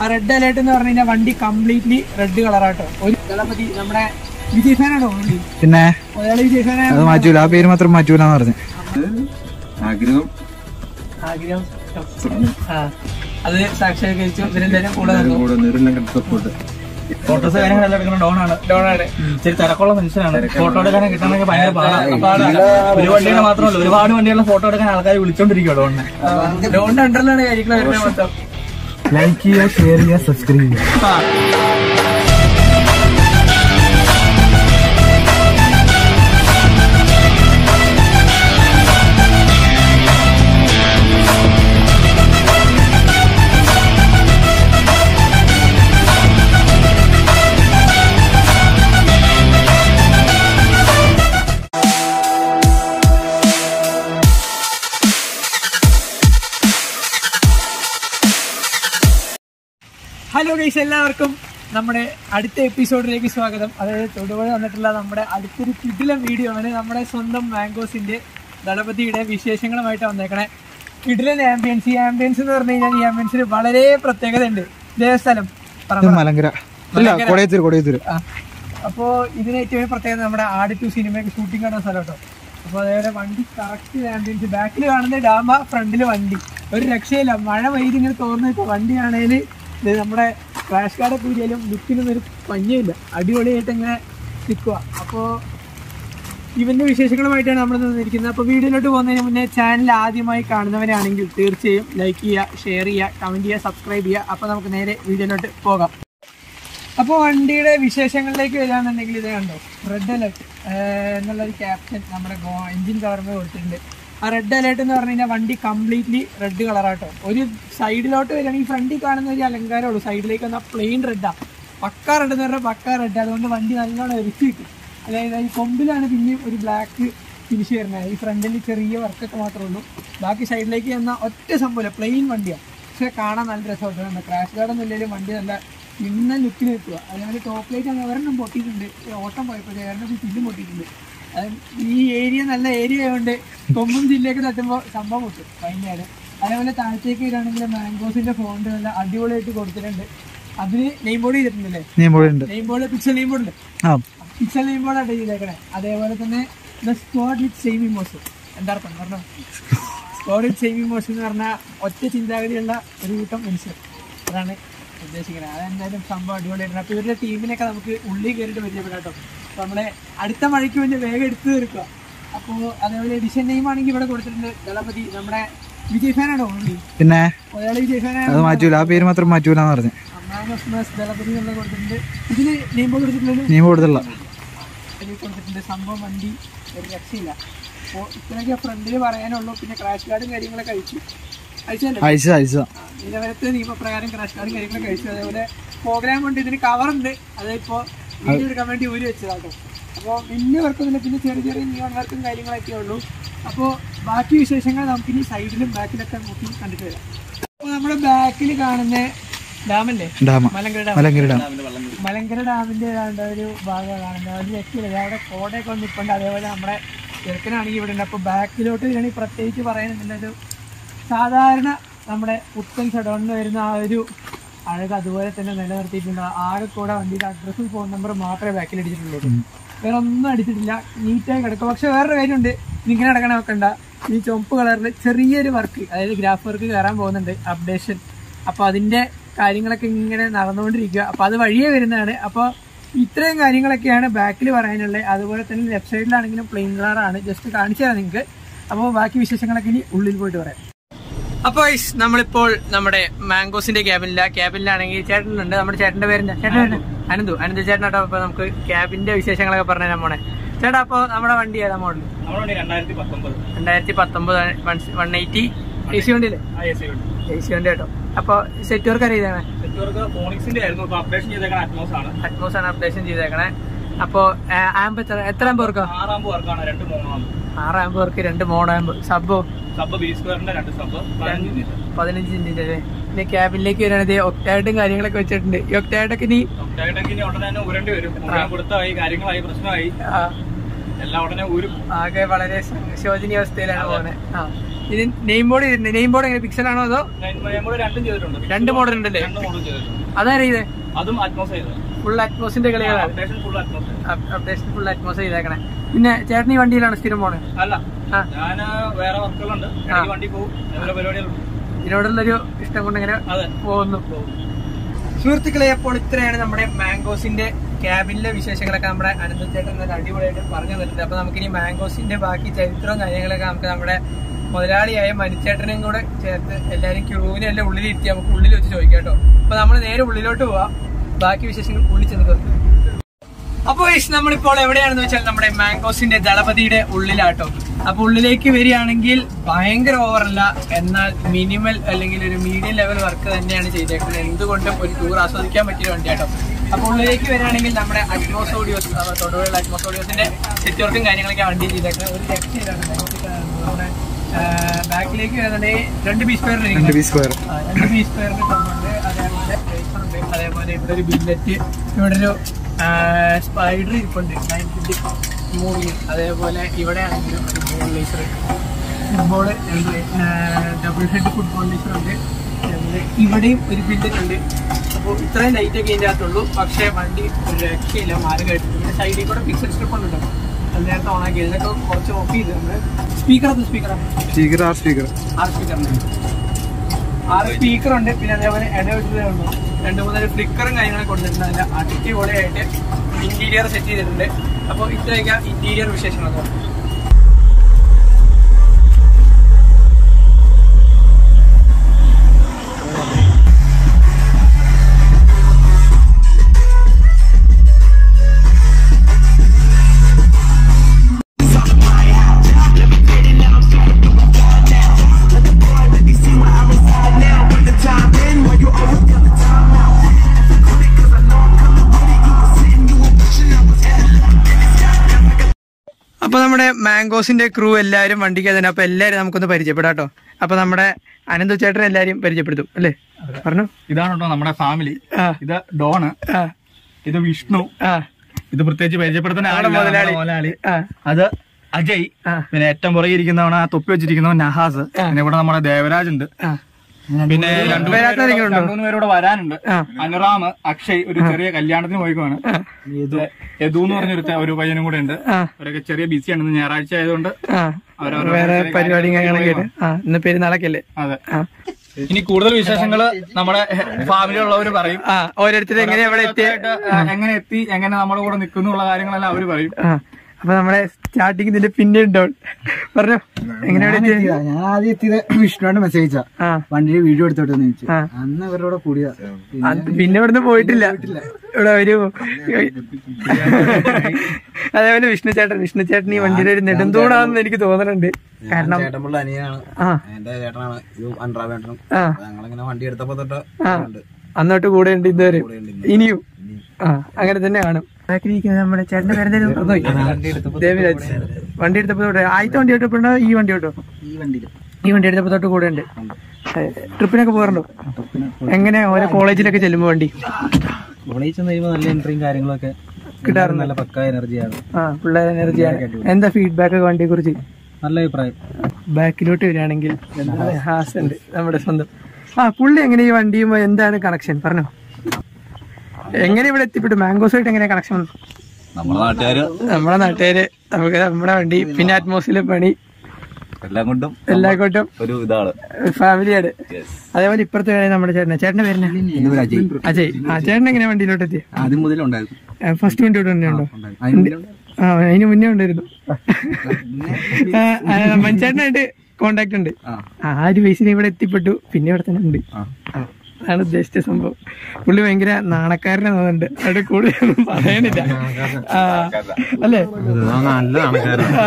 ആ red alert എന്ന് പറഞ്ഞു കഴിഞ്ഞാൽ വണ്ടി കംപ്ലീറ്റ്ലി റെഡ് കളറാട്ടോ ഒരു ദളപതി നമ്മുടെ വിജയ് ഫാനാണോ വണ്ടി പിന്നെ അയാൾ വിജയ് ഫാനാണ് അത് മാറ്റൂല ആ പേര് മാത്രം മാറ്റൂലെന്ന് പറഞ്ഞു ആഗ്രഹം ആഗ്രഹം ആ അത് സാക്ഷാത്കരിച്ചു ഇവരെന്തായാലും കൂടെ നിന്നു കൂടെ നിറം സപ്പോർട്ട് ഫോട്ടോസ് കാര്യങ്ങളെല്ലാം എടുക്കുന്ന ഡോൺ ആണ് ഡോണാണ് ഇച്ചിരി തിരക്കുള്ള മനുഷ്യനാണ് ഫോട്ടോ എടുക്കാനും കിട്ടണമെങ്കിൽ ഭയങ്കര പാടാണ് ഒരു വണ്ടിയുടെ മാത്രമല്ല ഒരുപാട് വണ്ടികളുടെ ഫോട്ടോ എടുക്കാൻ ആൾക്കാർ വിളിച്ചോണ്ടിരിക്കും ഡോണിനെ ഡോണിന്റെ അണ്ടറിലാണ് കാര്യങ്ങൾ വരുന്നത് മൊത്തം ലൈക്ക് ചെയ്യുക ഷെയർ ചെയ്യുക സബ്സ്ക്രൈബ് ചെയ്യുക ആ. ഹലോ ഗൈസ് എല്ലാവർക്കും നമ്മുടെ അടുത്ത എപ്പിസോഡിലേക്ക് സ്വാഗതം അതായത് തൊടുപുഴ വന്നിട്ടുള്ള നമ്മുടെ അടുത്തൊരു കിടിലം വീഡിയോ ആണ് നമ്മുടെ സ്വന്തം മാംഗോസിന്റെ ദളപതിയുടെ വിശേഷങ്ങളുമായിട്ട് വന്നേക്കണേ കിടിലൻ ആംബിയൻസ് ഈ ആംബിയൻസ് എന്ന് പറഞ്ഞു കഴിഞ്ഞാൽ ഈ ആംബിയൻസിന് വളരെ പ്രത്യേകത ഉണ്ട് ദേവസ്ഥലം ഇത് മലങ്കര അല്ല കൊടയത്തൂര് കൊടയത്തൂര് അപ്പോൾ ഇതിന് ഏറ്റവും പ്രത്യേകത നമ്മുടെ ആട് ടു സിനിമയൊക്കെ ഷൂട്ടിംഗ് കാണുന്ന സ്ഥലം കേട്ടോ അപ്പോൾ അതേപോലെ വണ്ടി കറക്റ്റ് ആംബിയൻസ് ബാക്കിൽ കാണുന്ന ഡാമ ഫ്രണ്ടിൽ വണ്ടി ഒരു രക്ഷയില്ല മഴ പെയ്ത് ഇങ്ങനെ തോന്നുന്നു വണ്ടിയാണേൽ ഇത് നമ്മുടെ ക്രാഷ് കാർഡൊക്കെ ഊരിയാലും ലുക്കിനൊന്നും ഒരു പഞ്ഞില്ല അടിപൊളിയായിട്ട് ഇങ്ങനെ നിൽക്കുക അപ്പോൾ ഇവന്റെ വിശേഷങ്ങളുമായിട്ടാണ് നമ്മൾ നിന്നിരിക്കുന്നത് അപ്പോൾ വീഡിയോയിലോട്ട് പോകുന്നതിന് മുന്നേ ചാനൽ ആദ്യമായി കാണുന്നവരാണെങ്കിൽ തീർച്ചയായും ലൈക്ക് ചെയ്യുക ഷെയർ ചെയ്യുക കമൻറ്റ് ചെയ്യുക സബ്സ്ക്രൈബ് ചെയ്യുക അപ്പോൾ നമുക്ക് നേരെ വീഡിയോയിലോട്ട് പോകാം അപ്പോൾ വണ്ടിയുടെ വിശേഷങ്ങളിലേക്ക് വരികയാണെന്നുണ്ടെങ്കിൽ ഇത് കണ്ടോ റെഡ് അലേർട്ട് എന്നുള്ളൊരു ക്യാപ്ഷൻ നമ്മുടെ എഞ്ചിൻ കവറിന് കൊടുത്തിട്ടുണ്ട് ആ റെഡ് അലേർട്ട് എന്ന് പറഞ്ഞു കഴിഞ്ഞാൽ വണ്ടി കംപ്ലീറ്റ്ലി റെഡ് കളറാട്ടോ ഒരു സൈഡിലോട്ട് വരികയാണെങ്കിൽ ഫ്രണ്ടിൽ കാണുന്ന ഒരു അലങ്കാരമേ ഉള്ളൂ സൈഡിലേക്ക് വന്നാൽ പ്ലെയിൻ റെഡാ പക്ക റെഡ് എന്ന് പറഞ്ഞാൽ പക്ക റെഡ് അതുകൊണ്ട് വണ്ടി നല്ലോണം എരിച്ച് കിട്ടും അതായത് ഈ കൊമ്പിലാണ് പിന്നെയും ഒരു ബ്ലാക്ക് ഫിനിഷ് വരുന്നത് ഈ ഫ്രണ്ടിൽ ചെറിയ വർക്കൊക്കെ മാത്രമേ ഉള്ളൂ ബാക്കി സൈഡിലേക്ക് ചെന്നാൽ ഒറ്റ സംഭവമില്ല പ്ലെയിൻ വണ്ടിയാണ് പക്ഷെ കാണാൻ നല്ല രസമായിട്ടുണ്ട് ക്രാഷ് ഗാർഡൊന്നും ഇല്ലെങ്കിലും വണ്ടി നല്ല ഇന്ന ലുക്കിൽ നിൽക്കുക അതേപോലെ ടോപ്പ് ലൈറ്റ് അങ്ങനെ ഒരെണ്ണം പൊട്ടിയിട്ടുണ്ട് ഈ ഓട്ടം പോയപ്പോൾ ഒരെണ്ണം ചില്ലും പൊട്ടിയിട്ടുണ്ട് അത് ഈ ഏരിയ നല്ല ഏരിയ ആയതുകൊണ്ട് കൊമ്പും ജില്ലയൊക്കെ തട്ടുമ്പോൾ സംഭവം കിട്ടും ഭയങ്കര അതേപോലെ താഴത്തേക്ക് വരികയാണെങ്കിൽ മാംഗോസിന്റെ ഫോണ്ട് നല്ല അടിപൊളിയായിട്ട് കൊടുത്തിട്ടുണ്ട് അതിന് നെയിം ബോർഡ് ചെയ്തിട്ടുണ്ടല്ലേ നീ ഇവിടെ ഉണ്ട് name board pixel name board ഉണ്ട് ആ പിക്സൽ നെയിം ബോർഡാണ് ചെയ്തേക്കണേ അതേപോലെ തന്നെ the squad with same emotion എന്താ അർത്ഥം പറഞ്ഞോ സ്ക്വാഡ് വിത്ത് സെയിം ഇമോഷൻ എന്ന് പറഞ്ഞാൽ ഒറ്റ ചിന്താഗതിയുള്ള ഒരു കൂട്ടം മനുഷ്യർ അതാണ് ഉദ്ദേശിക്കുന്നത് അതെന്തായാലും സംഭവം അടിപൊളിയായിട്ടുണ്ട് അപ്പോൾ ഇവരുടെ ടീമിനൊക്കെ നമുക്ക് ഉള്ളിൽ കയറിയിട്ട് പരിചയപ്പെടാം കേട്ടോ അപ്പോൾ നമ്മളെ അടുത്ത മഴയ്ക്ക് വേണ്ടി വേഗം എടുത്തു തീർക്കുക അപ്പോൾ അതേപോലെ എഡിഷൻ നെയിം ആണെങ്കിൽ ഇവിടെ കൊടുത്തിട്ടുണ്ട് ദളപതി നമ്മുടെ വിജയ് ഫാനാണോ ഉള്ളി പിന്നെ അയാൾ വിജയ് ഫാനാണ് അത് മാറ്റൂല ആ പേര് മാത്രം മാറ്റൂലെന്ന് പറഞ്ഞു അമ്മാനോസ് പ്ലസ് ദളപതി എന്നുള്ള കൊടുത്തിട്ടുണ്ട് ഇതിന് നെയിം ബോർഡ് കൊടുത്തിട്ടുള്ളത് നീ കൊടുത്തുള്ള ഇതിൽ കൊടുത്തിട്ടുണ്ട് സംഭവം വണ്ടി ഒരു രക്ഷയില്ല അപ്പോൾ ഇത്രയൊക്കെ ഫ്രണ്ടിൽ പറയാനുള്ളൂ പിന്നെ ക്രാഷ് കാർഡും കാര്യങ്ങളൊക്കെ അയച്ചു അയച്ചല്ലോ അയച്ച അയച്ച നിലവിലത്തെ നിയമപ്രകാരം ക്രാഷ് കാർഡും കാര്യങ്ങളൊക്കെ അയച്ചു അതേപോലെ പ്രോഗ്രാം ഉണ്ട് ഇതിന് കവറുണ്ട് അതിപ്പോൾ വീഡിയോ എടുക്കാൻ വേണ്ടി ഊരി വെച്ചതാട്ടോ അപ്പോൾ വലിയ വർക്കൊന്നുമില്ല പിന്നെ ചെറിയ ചെറിയ നിയോൺ വർക്കും കാര്യങ്ങളൊക്കെ ഉള്ളൂ അപ്പോൾ ബാക്കി വിശേഷങ്ങൾ നമുക്കിനി സൈഡിലും ബാക്കിലൊക്കെ നോക്കി കണ്ടിട്ട് വരാം അപ്പോൾ നമ്മുടെ ബാക്കിൽ കാണുന്ന ഡാമല്ലേ ഡാമ മലങ്കര ഡാം മലങ്കര ഡാം മലങ്കര ഡാമിന്റെ ഏതാണ്ട് ഒരു ഭാഗം കാണുന്നത് ഒരു രക്ഷയില്ല അവിടെ കോടയൊക്കെ വന്ന് നിൽപ്പുണ്ട് അതേപോലെ നമ്മുടെ ചെറുക്കനാണെങ്കിൽ ഇവിടെ ഉണ്ട് അപ്പോൾ ബാക്കിലോട്ട് വരികയാണെങ്കിൽ പ്രത്യേകിച്ച് പറയാനുണ്ട് ഒരു സാധാരണ നമ്മുടെ പുത്തൻ ഷഡോണിന് വരുന്ന ആ ഒരു അഴക് അതുപോലെ തന്നെ നിലനിർത്തിയിട്ടുണ്ട് ആകെ കൂടെ വണ്ടിയുടെ അഡ്രസ്സും ഫോൺ നമ്പർ മാത്രമേ ബാക്കിൽ അടിച്ചിട്ടുള്ളൂ വേറെ ഒന്നും അടിച്ചിട്ടില്ല നീറ്റായി കിടക്കും പക്ഷെ വേറൊരു കാര്യമുണ്ട് ഇങ്ങനെ കിടക്കണ വെക്കണ്ട ഈ ചുവപ്പ് കളറിൽ ചെറിയൊരു വർക്ക് അതായത് ഗ്രാഫ് വർക്ക് കയറാൻ പോകുന്നുണ്ട് അപ്ഡേഷൻ അപ്പോൾ അതിന്റെ കാര്യങ്ങളൊക്കെ ഇങ്ങനെ നടന്നുകൊണ്ടിരിക്കുക അപ്പോൾ അത് വഴിയേ വരുന്നതാണ് അപ്പോൾ ഇത്രയും കാര്യങ്ങളൊക്കെയാണ് ബാക്കിൽ പറയാനുള്ളത് അതുപോലെ തന്നെ ലെഫ്റ്റ് സൈഡിലാണെങ്കിലും പ്ലെയിൻ കളറാണ് ജസ്റ്റ് കാണിച്ചു തരാം നിങ്ങൾക്ക് അപ്പോൾ ബാക്കി വിശേഷങ്ങളൊക്കെ ഇനി ഉള്ളിൽ പോയിട്ട് പറയാം അപ്പോൾ നമ്മളിപ്പോൾ നമ്മുടെ മാംഗോസിന്റെ ക്യാബിനില്ല ക്യാബിനിലാണെങ്കിൽ ചേട്ടനുണ്ട് നമ്മുടെ ചേട്ടന്റെ പേരെന്താ ചേട്ടൻ അനന്തു അനന്തു ചേട്ടനാട്ടോ അപ്പൊ നമുക്ക് ക്യാബിന്റെ വിശേഷങ്ങളൊക്കെ പറഞ്ഞു തരാൻ പോണേ ചേട്ടാ അപ്പോൾ നമ്മുടെ വണ്ടി ഏതാ മോഡൽ നമ്മുടെ വണ്ടി രണ്ടായിരത്തി പത്തൊമ്പത് രണ്ടായിരത്തി പത്തൊമ്പത് വൺ എയ്റ്റി എ സി വണ്ടിയില്ലേ ആ എ സി വണ്ടി എ സി വണ്ടി കേട്ടോ അപ്പോൾ സെറ്റ് വർക്ക് അറിയാതാണ് നെറ്റ്വർക്ക് ഫോണിക്സിന്റെ ആയിരുന്നു ഇപ്പൊ അപ്ഡേഷൻ ചെയ്തേക്കാൻ അറ്റ്മോസ് ആണ് അറ്റ്മോസ് ആണ് അപ്ഡേഷൻ ചെയ്തേക്കണേ അപ്പോൾ ആമ്പ് എത്ര എത്ര ആമ്പ് വർക്കോ ആറാമ്പ് വർക്കാണ് രണ്ട് മൂന്നാമ്പ് ആറ് ആമ്പ് വർക്ക് രണ്ട് മോഡ് ആമ്പ് സബോ സബ് ബി സ്ക്വയറിന്റെ രണ്ട് സബ് പതിനഞ്ച് ഇഞ്ച് പതിനഞ്ച് ഇഞ്ചിന്റെ അല്ലേ പിന്നെ ക്യാബിനിലേക്ക് വരികയാണെങ്കിൽ ഒക്ടായിട്ടും കാര്യങ്ങളൊക്കെ വെച്ചിട്ടുണ്ട് ഈ ഒക്ടായിട്ടൊക്കെ ഇനി ഒക്ടായിട്ടൊക്കെ ഇനി ഉടനെ തന്നെ ഉരണ്ടി വരും മുഴുവൻ കൊടുത്തായി കാര്യങ്ങളായി പ്രശ്നമായി ആ, എല്ലാം ഉടനെ ഊരും ആകെ വളരെ ശോചനീയ അവസ്ഥയിലാണ് പോകുന്നത് ആ ഇത് നെയിം ബോർഡ് നെയിം ബോർഡ് എങ്ങനെ പിക്സൽ ആണോ അതോ കൂടെ രണ്ടും ചെയ്തിട്ടുണ്ട് രണ്ട് മോഡൽ ഉണ്ടല്ലേ രണ്ട് മോഡൽ ചെയ്തിട്ടുണ്ട് അതാരാ ഇത് അതും അറ്റ്മോസ് ചെയ്തത് ഫുൾ അറ്റ്മോസിന്റെ കളികളാണ് updation full Atmos updation full Atmos ചെയ്തേക്കണേ പിന്നെ ചേട്ടൻ ഈ വണ്ടിയിലാണ് സ്ഥിരം പോണേ അല്ല ആ. ഞാൻ വേറെ വർക്കുകളുണ്ട് എനിക്ക് വണ്ടി പോകും അതുപോലെ പരിപാടികളുണ്ട് ഇതിനോടുള്ളൊരു ഇഷ്ടം കൊണ്ട് ഇങ്ങനെ അതെ പോകുന്നു സുഹൃത്തുക്കളെ അപ്പോൾ ഇത്രയാണ് നമ്മുടെ മാംഗോസിന്റെ ക്യാബിനിലെ വിശേഷങ്ങളൊക്കെ നമ്മുടെ അനന്തചേട്ടൻ നല്ല അടിപൊളിയായിട്ട് പറഞ്ഞു തന്നിട്ടുണ്ട് അപ്പൊ നമുക്കിനി മാംഗോസിന്റെ ബാക്കി ചരിത്രവും കാര്യങ്ങളൊക്കെ നമുക്ക് നമ്മുടെ മുതലാളിയായ മനുച്ചേട്ടനെയും കൂടെ ചേർത്ത് എല്ലാവരും ക്യൂവിനെ എല്ലാം ഉള്ളിലിരുത്തി നമുക്ക് ഉള്ളിൽ വെച്ച് ചോദിക്കാം കേട്ടോ അപ്പൊ നമ്മൾ നേരെ ഉള്ളിലോട്ട് പോവാം ബാക്കി വിശേഷങ്ങൾ ഉള്ളിൽ ചെന്ന് കേൾക്കാം അപ്പൊ ഗൈസ് നമ്മളിപ്പോൾ എവിടെയാണെന്ന് വെച്ചാൽ നമ്മുടെ മാംഗോസിന്റെ ദളപതിയുടെ ഉള്ളിലാട്ടോ അപ്പൊ ഉള്ളിലേക്ക് വരികയാണെങ്കിൽ ഭയങ്കര ഓവറല്ല എന്നാൽ മിനിമൽ അല്ലെങ്കിൽ ഒരു മീഡിയം ലെവൽ വർക്ക് തന്നെയാണ് ചെയ്തേക്കുന്നത് എന്തുകൊണ്ടും ഒരു ടൂർ ആസ്വദിക്കാൻ പറ്റിയ വണ്ടിയാട്ടോ അപ്പൊ ഉള്ളിലേക്ക് വരികയാണെങ്കിൽ നമ്മുടെ അറ്റ്മോസ് ഓഡിയോസ് തൊടുപുഴ അറ്റ്മോസ് ഓഡിയോസിന്റെ സെറ്റ് വർക്കും കാര്യങ്ങളൊക്കെ വണ്ടി ചെയ്തേക്കുന്നത് ഒരു രക്ഷയിലാണ് നമ്മുടെ ബാക്കിലേക്ക് വരുന്നുണ്ടെങ്കിൽ രണ്ട് പീസ് രണ്ട് പേരിൽ പീസ് സ്ക്വയർ ആ, രണ്ട് പീസ് സ്ക്വയറിന്റെ ടണ്ണുണ്ട് അതേപോലെ racer ഉണ്ട് അതേപോലെ ഇവിടെ ഒരു ബില്ലറ്റ് ഇവിടെ ഒരു സ്പൈഡർ ഇരിപ്പുണ്ട് നയൻ ഫിഫ്റ്റി മൂവിങ് അതേപോലെ ഇവിടെ ആണെങ്കിലും ഒരു ball laser football double head football laser ഉണ്ട് അതേപോലെ ഇവിടെയും ഒരു ബില്ലറ്റ് ഉണ്ട് അപ്പോൾ ഇത്രയും ലൈറ്റ് ഒക്കെ ഇതിൻ്റെ അകത്തുള്ളൂ പക്ഷേ വണ്ടി ഒരു രക്ഷയില്ല മാറുകയായിട്ട് പിന്നെ സൈഡിൽ കൂടെ ഫിക്സഡ് സ്ട്രിപ്പ് ഉണ്ട് അത് നേരത്തെ ഓണാക്കി ഇതിനൊക്കെ കുറച്ച് ഓഫ് ചെയ്ത് നമ്മൾ സ്പീക്കർ അത് സ്പീക്കറാണ് സ്പീക്കർ ആർ സ്പീക്കർ ആറ് സ്പീക്കറുണ്ട് ആറ് സ്പീക്കർ ഉണ്ട് പിന്നെ അതേപോലെ ഇടവിട്ടുണ്ട് രണ്ട് മൂന്നര ഫ്ലിക്കറും കാര്യങ്ങളൊക്കെ കൊടുത്തിട്ടുണ്ട് അതിന്റെ അടിപൊളിയായിട്ട് ഇന്റീരിയർ സെറ്റ് ചെയ്തിട്ടുണ്ട് അപ്പോൾ ഇത്രയൊക്കെ ഇന്റീരിയർ വിശേഷങ്ങൾ അപ്പൊ നമ്മുടെ മാംഗോസിന്റെ ക്രൂ എല്ലാവരും വണ്ടിക്ക് തന്നെ അപ്പൊ എല്ലാവരും നമുക്കൊന്ന് പരിചയപ്പെടാം കേട്ടോ അപ്പൊ നമ്മുടെ അനന്തു ചേട്ടൻ എല്ലാവരും പരിചയപ്പെടുത്തും അല്ലേ പറഞ്ഞു ഇതാണ് കേട്ടോ നമ്മുടെ ഫാമിലി ആ ഇത് ഡോണ് ആ ഇത് വിഷ്ണു ആ ഇത് പ്രത്യേകിച്ച് പരിചയപ്പെടുത്തുന്ന നമ്മുടെ ആളില്ല, മുതലാളി. നമ്മുടെ മുതലാളി ആ അത് അജയ് ആ. പിന്നെ ഏറ്റവും പുറകെ ഇരിക്കുന്നവണ് ആ തൊപ്പി വെച്ചിരിക്കുന്നവൻ നഹാസ് പിന്നെ ഇവിടെ നമ്മുടെ ദേവരാജ് ഉണ്ട് ആ പിന്നെ രണ്ടു വരാത്തവരെങ്കിലും ഉണ്ടോ? മൂന്ന് പേരോട് വരാനുണ്ട് ആ. അനുറാം അക്ഷയ് ഒരു ചെറിയ കല്യാണത്തിന് പോയിക്കുവാണ് യദു എന്ന് പറഞ്ഞൊരു ത- ഒരു പയ്യനും കൂടെ ഉണ്ട് ആ അവരൊക്കെ ചെറിയ ബിസിയാണ് ഇന്ന് ഞായറാഴ്ച ആയതുകൊണ്ട് ആ അവരവരുടെ വേറെ ചെറിയ പരിപാടിയും കാര്യങ്ങളൊക്കെ ആയിട്ട് ആ ഇന്ന് പെരുന്നാളൊക്കെ അല്ലേ അതെ ആ ഇനി കൂടുതൽ വിശേഷങ്ങള് നമ്മുടെ ഫാമിലി ഉള്ളവർ പറയും ആ ഓരോരുത്തരും എങ്ങനെ എവിടെ എത്തിയ ആ, എങ്ങനെ എത്തി എങ്ങനെ നമ്മുടെ കൂടെ നിൽക്കുന്നു ഉള്ള കാര്യങ്ങളെല്ലാം അവര് പറയും ആ അപ്പൊ നമ്മുടെ സ്റ്റാർട്ടിങ് ഇതിന്റെ പിന്നെ ഡൗൺ പറഞ്ഞോ എങ്ങനെ എവിടെ എത്തിയ ഞാൻ ആദ്യം എത്തിയത് വിഷ്ണുവായിട്ട് മെസ്സേജ് അയച്ചാ ആ വണ്ടിയുടെ വീഡിയോ എടുത്തോട്ടെന്ന് ചോദിച്ചു ആ. അന്ന് ഇവരുടെ കൂടെ കൂടിയതാ അത് പിന്നെ ഇവിടുന്ന് പോയിട്ടില്ല ഇവിടെ ഒരു അതേപോലെ വിഷ്ണു ചേട്ടൻ വിഷ്ണു ചേട്ടൻ ഈ വണ്ടിയുടെ ഒരു നെടുന്തൂണാണെന്ന് എനിക്ക് തോന്നുന്നുണ്ട് കാരണം ചേട്ടനുള്ള അനിയനാണ് ആ എന്റെ ചേട്ടനാണ് ഇത് അൻട്രാവേട്ടനും ആ ഞങ്ങളിങ്ങനെ വണ്ടി എടുത്തപ്പോ തൊട്ട് ആ അന്നോട്ട് കൂടെ ഉണ്ട് ഇതുവരെ ഇനിയും ആ അങ്ങനെ തന്നെ കാണും ബാക്കിലിരിക്കുന്നത് നമ്മുടെ ചേട്ടന്റെ പേരെന്തായാലും മറന്നുപോയി ദേവിരാജ് വണ്ടി എടുത്തപ്പോ തൊട്ട് ആദ്യത്തെ വണ്ടി എടുത്തപ്പോഴോ ഈ വണ്ടി കേട്ടോ ഈ വണ്ടിയിൽ ഈ വണ്ടി എടുത്തപ്പോ തൊട്ട് കൂടെ ഉണ്ട് ട്രിപ്പിനൊക്കെ പോകാറുണ്ടോ എങ്ങനെ ഓരോ കോളേജിലൊക്കെ ചെല്ലുമ്പോ വണ്ടി കോളേജിൽ ചെന്ന് കഴിയുമ്പോൾ നല്ല എൻട്രിയും കാര്യങ്ങളൊക്കെ കിട്ടാറുണ്ട് നല്ല പക്ക എനർജിയാണ് ആ പിള്ളേർ എനർജിയാണ് എന്താ ഫീഡ്ബാക്ക് ഒക്കെ വണ്ടിയെ കുറിച്ച് നല്ല അഭിപ്രായം ബാക്കിലോട്ട് വരികയാണെങ്കിൽ ഹാസ് ഉണ്ട് നമ്മുടെ സ്വന്തം ആ പുള്ളി എങ്ങനെ ഈ വണ്ടിയും എന്താണ് കണക്ഷൻ പറഞ്ഞോ എങ്ങനെ ഇവിടെ എത്തിപ്പെട്ടു മാംഗോസായിട്ട് എങ്ങനെ കണക്ഷൻ വന്നു നമ്മുടെ നാട്ടുകാര് നമ്മുടെ നാട്ടുകാര് നമുക്ക് നമ്മുടെ വണ്ടി പിന്നെ അറ്റ്മോസ്ഫിയറിലെ പണി എല്ലാം കൊണ്ടും എല്ലാ കൂട്ടം ഒരു ഇതാണ് ഫാമിലിയാണ് അതേപോലെ ഇപ്പുറത്തെ പേര് നമ്മുടെ ചേട്ടനെ ചേട്ടന്റെ പേര് അജയ് ആ ചേട്ടൻ എങ്ങനെ വണ്ടിയിലോട്ട് എത്തി ആദ്യം മുതലേ ഉണ്ടായിരുന്നു ഫസ്റ്റ് വണ്ടി ഇവിടെ ഉണ്ടോ ആ അതിന് മുന്നേ ഉണ്ടായിരുന്നു ആ, ആ, മഞ്ചേട്ടനായിട്ട് കോണ്ടാക്ട് ഉണ്ട് ആ ആ ഒരു ബേസിന് ഇവിടെ എത്തിപ്പെട്ടു പിന്നെ ഇവിടെ തന്നെ ഉണ്ട് അതാണ് ഉദ്ദേശിച്ച സംഭവം പുള്ളി ഭയങ്കര നാണക്കാരനെ തോന്നുന്നുണ്ട് അവിടെ കൂടുതലൊന്നും പറയണില്ല ആ അല്ലേ ആ.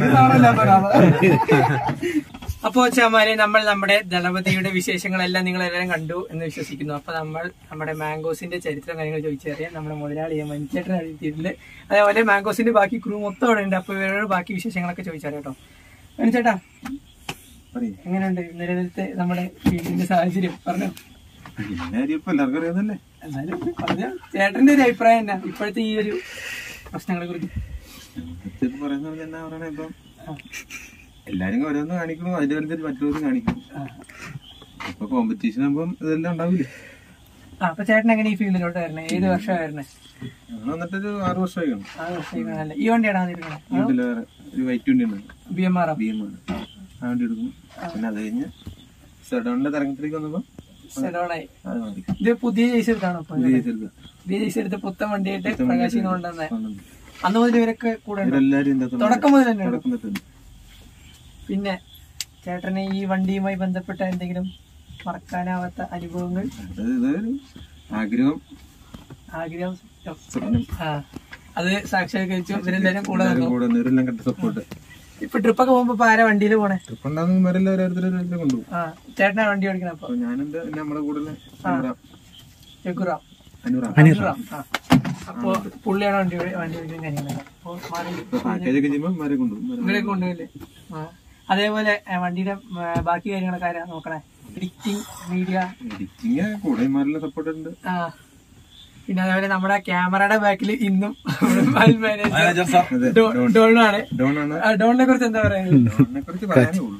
അപ്പോ ചമാരെ നമ്മൾ നമ്മുടെ ദളപതിയുടെ വിശേഷങ്ങളെല്ലാം നിങ്ങൾ എല്ലാവരും കണ്ടു എന്ന് വിശ്വസിക്കുന്നു അപ്പൊ നമ്മൾ നമ്മുടെ മാംഗോസിന്റെ ചരിത്രം കാര്യങ്ങൾ ചോദിച്ചറിയാൻ നമ്മുടെ മുതലാളിയെ മനുഷ്യട്ടനെ എഴുതിയിട്ടുണ്ട് അതേപോലെ മാംഗോസിന്റെ ബാക്കി ക്രൂ മൊത്തം അവിടെ ഉണ്ട് അപ്പൊ ഇവരോട് ബാക്കി വിശേഷങ്ങളൊക്കെ ചോദിച്ചറിയാം കേട്ടോ മനുച്ചേട്ടാ എങ്ങനെയുണ്ട് നിലവിലത്തെ നമ്മുടെ വീടിന്റെ സാഹചര്യം പറഞ്ഞോ ഇപ്പൊ എല്ലാവർക്കും അറിയാന്നല്ലേ എന്നാലും പറഞ്ഞോ ചേട്ടന്റെ ഒരു അഭിപ്രായം എന്നാ ഇപ്പോഴത്തെ ഈ ഒരു പ്രശ്നങ്ങളെ കുറിച്ച് പറയുന്നത് എന്നാ പറയണേ ഇപ്പം എല്ലാരും ഓരോന്ന് കാണിക്കുന്നു അതിന്റെ അനുസരിച്ച് മറ്റുള്ളവരും കാണിക്കുന്നു ഇപ്പൊ കോമ്പറ്റീഷൻ ആകുമ്പോൾ ഇതെല്ലാം ഉണ്ടാവില്ലേ ആ അപ്പൊ ചേട്ടൻ എങ്ങനെ ഈ ഫീൽഡിലോട്ട് വരണേ ഏത് വർഷമാണ് വരണേ ഞങ്ങൾ വന്നിട്ടൊരു ആറ് വർഷമായി കാണും ആ വർഷം ഈ വണ്ടിയാണ് ആദ്യം വീട്ടില് വേറെ ഒരു വൈറ്റ് വണ്ടി ഉണ്ട് B M R B M ആണ് ആ വണ്ടി എടുക്കും പിന്നെ അത് കഴിഞ്ഞ് സെഡോണിന്റെ തരംഗത്തിലേക്ക് വന്നപ്പോ സെഡോണായി അത് മതി ഇത് പുതിയ ജേഴ്സി എടുത്താണോ ഇപ്പൊ പുതിയ ചെയ്തെടുക്കുക. പുതിയ ജേഴ്സി എടുത്ത് പുത്തൻ വണ്ടിയായിട്ട് പ്രകാശിനെ കൊണ്ടുവന്നേ വന്നത്. അന്ന് മുതൽ ഇവരൊക്കെ കൂടെ ഉണ്ടോ? ഇവരെല്ലാരും ഇതിന്റെ അകത്ത് തുടക്കം മുതൽ തന്നെ തുടക്കം തൊട്ടുണ്ട്. പിന്നെ ചേട്ടന് ഈ വണ്ടിയുമായി ബന്ധപ്പെട്ട എന്തെങ്കിലും മറക്കാനാവാത്ത അനുഭവങ്ങൾ അത് ഇതൊരു ആഗ്രഹം ആഗ്രഹം സ്വപ്നം ആ അത് സാക്ഷാത്കരിച്ചു ഇവരെല്ലാരും കൂടെ എല്ലാവരും നിന്നു കൂടെ നേരെല്ലാം കണ്ട സപ്പോർട്ട് ഇപ്പൊ ട്രിപ്പൊക്കെ പോകുമ്പോ ഇപ്പൊ ആരാ വണ്ടിയിൽ പോണേ ട്രിപ്പ് ഉണ്ടാകുന്നവരെല്ലാം ഓരോരുത്തരും കൊണ്ടുപോകും ആ ചേട്ടനാ വണ്ടി ഓടിക്കണ അപ്പൊ അപ്പൊ ഞാനെന്താ പിന്നെ നമ്മുടെ കൂടെ അനുറാം ചെക്കുറാം അനുറാം അനുറാം ആ അപ്പൊ പുള്ളിയാണ് വണ്ടി ഓടി- വണ്ടി ഓടിക്കുന്ന കാര്യങ്ങളൊക്കെ അപ്പൊ മാറി പാക്കേജ് ഒക്കെ ചെയ്യുമ്പോൾ ഇവരെ കൊണ്ടുപോകും ഇവരെ കൊണ്ടുപോയില്ലേ ആ അതേപോലെ ഏ, വണ്ടിയുടെ ഏ, ബാക്കി കാര്യങ്ങളൊക്കെ ആരാ നോക്കണേ എഡിറ്റിംഗ് മീഡിയ എഡിറ്റിങ് കൂടെമാരെല്ലാം സപ്പോർട്ട് ഉണ്ട് ആ പിന്നെ അതേപോലെ നമ്മുടെ ക്യാമറയുടെ ബാക്കിൽ ഇന്നും മാനേജർ അതെ ഡോണാണ് ഡോൺ ആണ് ആ, ഡോണിനെ കുറിച്ച് എന്താ പറയുന്നത് ഡോണിനെ കുറിച്ച് പറയാനേ ഉള്ളൂ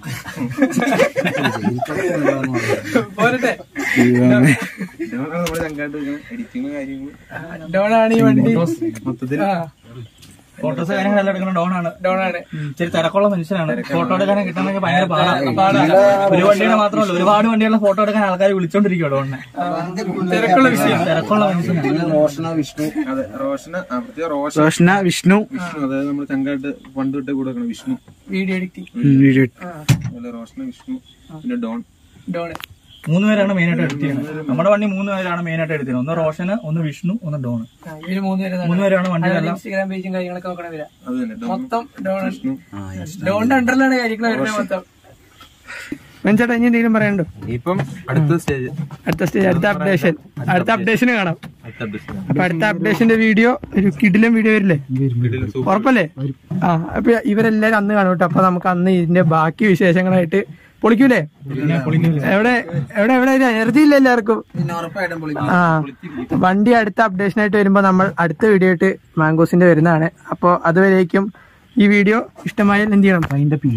പോരട്ടെ ഡോണാണ് നമ്മുടെ ചങ്കായിട്ട് എഡിറ്റിങ് കാര്യങ്ങൾ ഡോണാണ് ഈ വണ്ടി മൊത്തത്തിൽ ആ ഫോട്ടോസ് കാര്യങ്ങളെല്ലാം എടുക്കുന്ന ഡോൺ ആണ് ഡോണാണ് ഇച്ചിരി തിരക്കുള്ള മനുഷ്യനാണ് ഫോട്ടോ എടുക്കാനെ കിട്ടണമെങ്കിൽ ഭയങ്കര പാടാണ് ഒരു വണ്ടിയുടെ മാത്രമല്ല ഒരുപാട് വണ്ടികളുടെ ഫോട്ടോ എടുക്കാൻ ആൾക്കാർ വിളിച്ചോണ്ടിരിക്കും ഡോണിനെ തിരക്കുള്ള വിഷയം തിരക്കുള്ള മനുഷ്യനാണ് റോഷന വിഷ്ണു അതെ റോഷന ആ, പ്രത്യേക റോഷൻ റോഷന വിഷ്ണു വിഷ്ണു അതായത് നമ്മുടെ ചങ്കായിട്ട് പണ്ട് തൊട്ടേ കൂടെ വെക്കണം വിഷ്ണു വീഡിയോ എഡിറ്റിംഗ് വീഡിയോ ആ അതുപോലെ റോഷന വിഷ്ണു പിന്നെ ഡോൺ ഡോണ് മൂന്ന് പേരാണ് മെയിൻ ആയിട്ട് എടുത്ത് ചെയ്യുന്നത് നമ്മുടെ വണ്ടി മൂന്ന് പേരാണ് മെയിൻ ആയിട്ട് എടുത്തത് ഒന്ന് റോഷന് ഒന്ന് വിഷ്ണു ഒന്ന് ഡോൺ ആ, ഇവര് മൂന്നുപേരും മൂന്ന് പേരാണ് വണ്ടികളെല്ലാം ഇൻസ്റ്റാഗ്രാം പേജും കാര്യങ്ങളൊക്കെ നോക്കണ വരാ അത് തന്നെ ഡോൺ മൊത്തം ഡോൺ വിഷ്ണു ഡോണിന്റെ അണ്ടറിലാണ് കാര്യങ്ങൾ വരുന്നത് മൊത്തം വെഞ്ചേട്ടാ ഇനി എന്തെങ്കിലും പറയണ്ടോ ഇപ്പം അടുത്ത സ്റ്റേജ് അടുത്ത സ്റ്റേജ് അടുത്ത അപ്ഡേഷൻ അടുത്ത അപ്ഡേഷന് കാണാം അടുത്ത അപ്ഡേഷൻ അപ്പൊ അടുത്ത അപ്ഡേഷന്റെ വീഡിയോ ഒരു കിടിലം വീഡിയോ വരില്ലേ ഉറപ്പല്ലേ ആ അപ്പൊ ഇവരെല്ലാരും അന്ന് കാണും കേട്ടോ അപ്പൊ നമുക്ക് അന്ന് ഇതിന്റെ ബാക്കി വിശേഷങ്ങളായിട്ട് പൊളിക്കൂലേ എവിടെ എവിടെ എവിടെ എനർജി ഇല്ല എല്ലാവർക്കും ആ വണ്ടി അടുത്ത അപ്ഡേഷൻ ആയിട്ട് വരുമ്പോ നമ്മൾ അടുത്ത വീഡിയോ ആയിട്ട് മാംഗോസിന്റെ വരുന്നതാണ് അപ്പൊ അതുവരേക്കും ഈ വീഡിയോ ഇഷ്ടമായാൽ എന്ത് ചെയ്യണം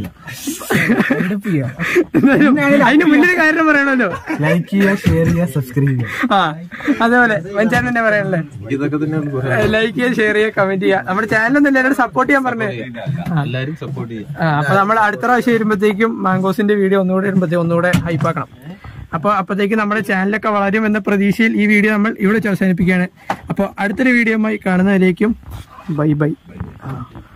അതിന് മുന്നിൽ കാരണം പറയണല്ലോ ലൈക്ക് ചെയ്യുക ഷെയർ ചെയ്യുക സബ്സ്ക്രൈബ് ചെയ്യുക ആ അതേപോലെ വെഞ്ചാൻ തന്നെ പറയണല്ലേ ഇതൊക്കെ തന്നെയാണ് ലൈക്ക് ചെയ്യുക ഷെയർ ചെയ്യുക കമന്റ് ചെയ്യുക നമ്മുടെ ചാനലൊന്നും എല്ലാവരും സപ്പോർട്ട് ചെയ്യാൻ പറഞ്ഞേ എല്ലാരും സപ്പോർട്ട് ചെയ്യും ആ അപ്പൊ നമ്മൾ അടുത്ത പ്രാവശ്യം വരുമ്പോഴത്തേക്കും മാംഗോസിന്റെ വീഡിയോ ഒന്നുകൂടെ വരുമ്പോഴത്തേക്കും ഒന്നുകൂടെ ഹൈപ്പാക്കണം അപ്പോൾ അപ്പോഴത്തേക്ക് നമ്മുടെ ചാനലൊക്കെ വളരും എന്ന പ്രതീക്ഷയിൽ ഈ വീഡിയോ നമ്മൾ ഇവിടെ വെച്ച് അവസാനിപ്പിക്കുകയാണ് അപ്പോൾ അടുത്തൊരു വീഡിയോയുമായി കാണുന്നതിലേക്കും ബൈ ബൈ